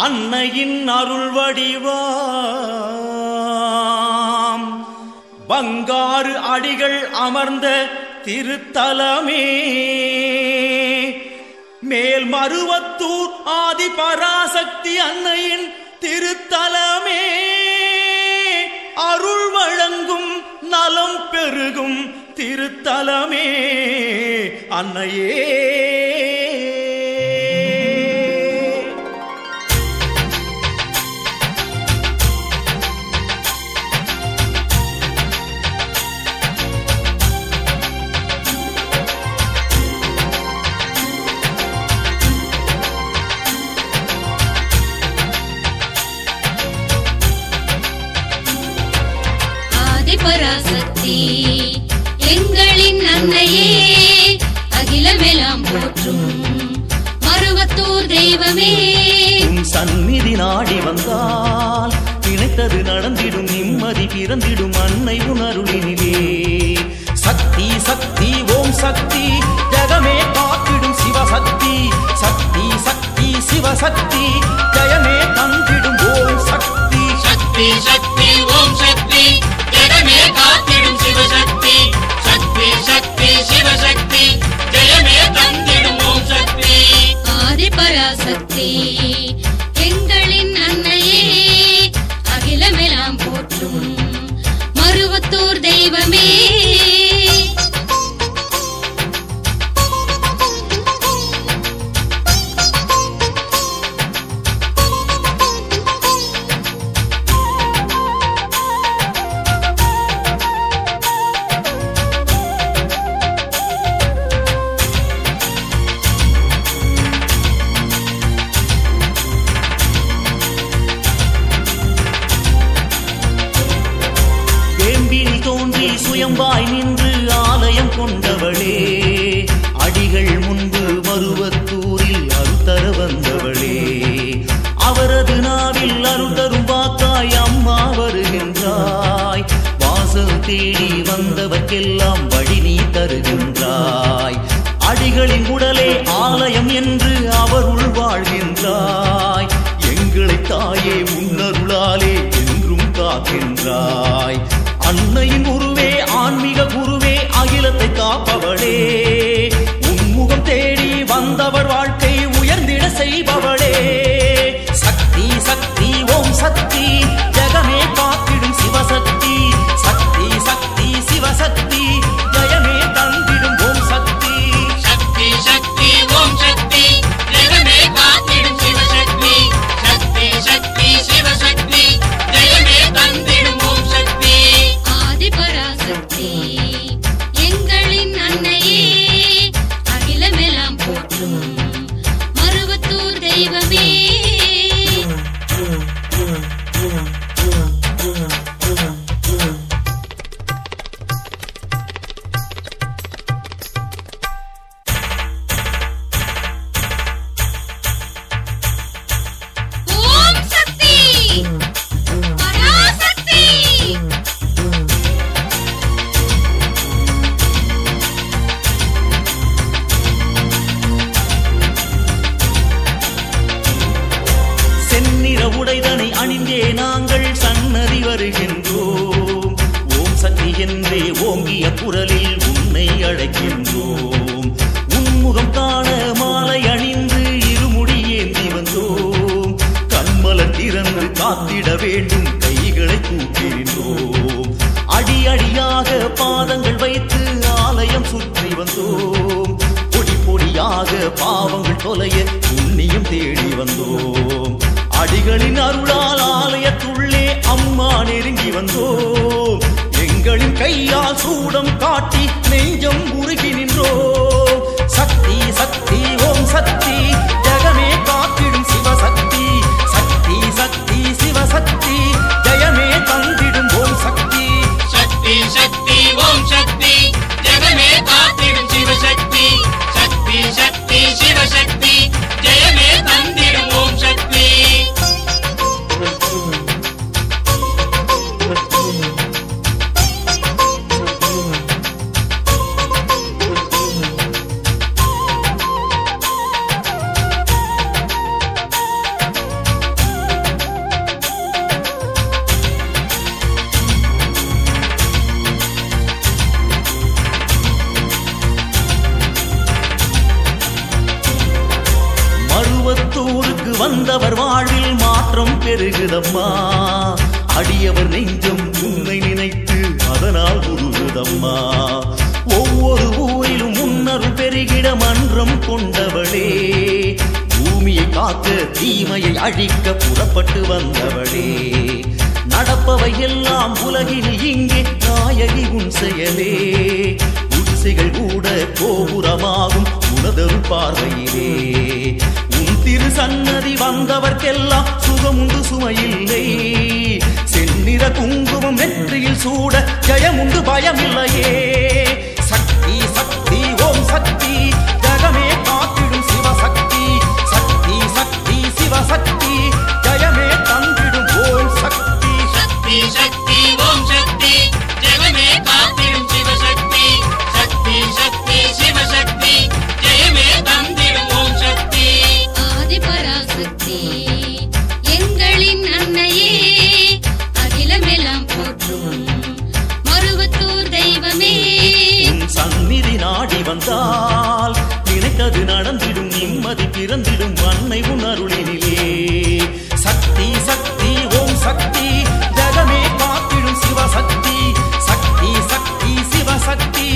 அன்னையின் அருள் வடிவாம் பங்காறு அடிகள் அமர்ந்த திருத்தலமே மேல் மருவத்தூர் ஆதி பராசக்தி அன்னையின் திருத்தலமே அருள் வழங்கும் நலம் பெருகும் திருத்தலமே அன்னையே ஆதிபராசக்தி எங்களின் அன்னையே அகிலமெல்லாம் போற்றும் மருவத்தூர் தெய்வமே உன் சந்நிதி நாடி வந்தால் நினைத்தது நடந்திடும் நிம்மதி பிறந்திடும் அன்னை உணருளினிலே சக்தி சக்தி ஓம் சக்தி ஜெகமே காத்திடும் சிவசக்தி சக்தி சக்தி சிவசக்தி ஜெயமே தந்திடும் ஓம் சக்தி சக்தி சக்தி ஓம் சக்தி ஜெகமே காத்திடும் சிவசக்தி சக்தி சக்தி சிவசக்தி ஜெயமே தந்திடும் ஓம் சக்தி ஆதிபராசக்தி எங்களின் அன்னையே அகிலமெல்லாம் போற்றும் மருவத்தூர் தெய்வமே வேம்பினி தோன்றி சுயம்பாய் நின்று ஆலயம் கொண்டவளே அடிகள் முன்பு மருவத்தூரில் அருத்தர வந்தவளே அவரது நாவில் அருள் தரும் வாக்காய் அம்மா வருகின்றாய் வாசல் தேடி வந்தவர்க்கெல்லாம் வழி நீ தருகின்றாய் அடிகளின் உடலே ஆலயம் என்று அவருள் வாழ்கின்றாய் எங்களை தாயே உன்னருளாலே என்றும் காக்கின்றாய் அன்னையின் குருவே ஆன்மீக குருவே அகிலத்தை காப்பவளே உன்முகம் தேடி வந்தவர் வாழ்க்கை உயர்ந்திட செய்பவளே சக்தி சக்தி ஓம் சக்தி ஜெகமே காத்திடும் சிவசக்தி சக்தி சக்தி சிவசக்தி ஜெயமே தந்திடும் ஓம் சக்தி சக்தி சக்தி ஓம் சக்தி ஜெகமே காத்திடும் சிவசக்தி சக்தி சக்தி சிவசக்தி ஜெயமே தந்திடும் ஓம் சக்தி ஆதிபராசக்தி எங்களின் அன்னையே அகிலமெல்லாம் போற்றும் மருவத்தூர் தெய்வமே ஓம் சக்தி பராசக்தி செந்நிற உடைதனை அணிந்தே நாங்கள் சன்னதி வருகின்றோம் ஓம் சக்தி என்றே ஓங்கிய குரலில் உன்னை அழைக்கின்றோம் உன்முகம் காண மாலை அணிந்து இருமுடி ஏந்தி வந்தோம் கண்மலர் திறந்து காத்திட வேண்டும் கைகளை கூப்பிடுகின்றோம் அடி அடியாக பாதங்கள் வைத்து ஆலயம் சுற்றி வந்தோம் பொடி பொடியாக பாவங்கள் தொலைய புண்ணியம் தேடி வந்தோம் அடிகளின் அருளால் ஆலயத்துள்ளே அம்மா நெருங்கி வந்தோம் எங்களின் கையால் சூடம் காட்டி நெஞ்சம் உருகி நின்றோம் சக்தி சக்தி ஓம் சக்தி ஜெகமே காத்திடும் சிவசக்தி சக்தி சக்தி சிவசக்தி ஜெயமே தந்திடும் ஓம் சக்தி சக்தி சக்தி ஓம் சக்தி ஜெகமே காத்திடும் சிவசக்தி சக்தி சக்தி சிவசக்தி ஜெயமே தந்திடும் ஓம் சக்தி சக்தி வந்தவர் வாழ்வில் மாற்றம் பெருகுதம்மா அடியவர் நெஞ்சம் உன்னை நினைத்து அதனால் உருகுதம்மா ஒவ்வொரு ஊரிலும் முன்னரும் பெருகிட மன்றம் கொண்டவளே பூமியை காக்க தீமையை அழிக்க புறப்பட்டு வந்தவளே நடப்பவை எல்லாம் உலகில் இங்கே நாயகி உன் செயலே குடிசைகள் கூட கோபுரமாகும் உனதொரு பார்வையிலே உன் திரு சன்னதி வந்தவர்க்கெல்லாம் சுகமுண்டு சுமையில்லை செந்நிற குங்குமம் நெற்றியில் சூட ஜெயமுண்டு பயமில்லையே சக்தி சக்தி ஓம் சக்தி ஜகமே காத்திடும் சிவசக்தி சக்தி சக்தி சிவசக்தி ஜெயமே தந்திடும் ஓம் சக்தி சக்தி சக்தி ஓம் சக்தி ஜெகமே காத்திடும் சிவசக்தி சக்தி சக்தி சிவசக்தி ஜெயமே தந்திடும் ஓம் சக்தி ஆதிபராசக்தி எங்களின் அன்னையே அகிலமெல்லாம் போற்றும் மருவத்தூர் தெய்வமே உன் சந்நிதி நாடி வந்தால் நினைத்தது நடந்திடும் நிம்மதி பிறந்திடும் அன்னை உன் அருளினிலே சக்தி சக்தி ஓம் சக்தி ஜகமே காத்திடும் சிவசக்தி சக்தி சக்தி சிவசக்தி